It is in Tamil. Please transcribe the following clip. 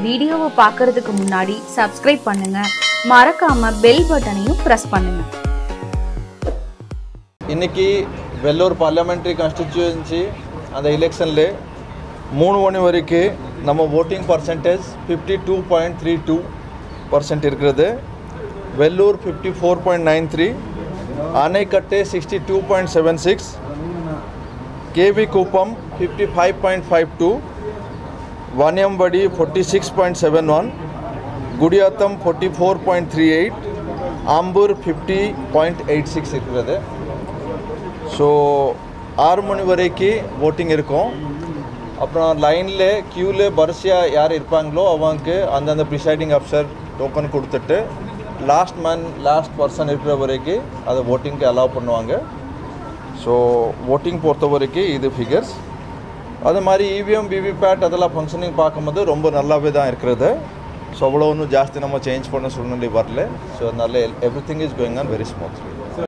வீடியோவை பார்க்கறதுக்கு முன்னாடி சப்ஸ்கிரைப் பண்ணுங்க மறக்காம பெல் பட்டனையும் பிரஸ் பண்ணுங்க இன்னைக்கு வெள்ளூர் பார்லிமெண்ட்ரி கான்ஸ்டிடியூன்சி அந்த எலெக்ஷனில் மூணு மணி வரைக்கும் நம்ம voting percentage fifty two point three two percent இருக்கிறது Vellore fifty four point nine three Anaicut sixty two point seven six K V Kuppam fifty five point five two Vaniyambadi forty six point seven one Gudiyatham forty four point three eight Ambur fifty point eight six இருக்கிறது ஸோ ஆறு மணி வரைக்கும் ஓட்டிங் இருக்கும் அப்புறம் லைனில் க்யூவில் வரிசையாக யார் இருப்பாங்களோ அவங்களுக்கு அந்தந்த ப்ரிசைடிங் ஆஃபீஸர் டோக்கன் கொடுத்துட்டு லாஸ்ட் மேன் லாஸ்ட் பர்சன் இருக்கிற வரைக்கும் அதை ஓட்டிங்க்கு அலோவ் பண்ணுவாங்க ஸோ ஓட்டிங் பொறுத்த வரைக்கும் இது ஃபிகர்ஸ் அது மாதிரி இவிஎம் விவிபேட் அதெல்லாம் ஃபங்க்ஷனிங் பார்க்கும்போது ரொம்ப நல்லாவே தான் இருக்கிறது ஸோ அவ்வளோ ஒன்றும் ஜாஸ்தி நம்ம சேஞ்ச் பண்ண சூழ்நிலை வரல ஸோ அதனால everything is going on very smoothly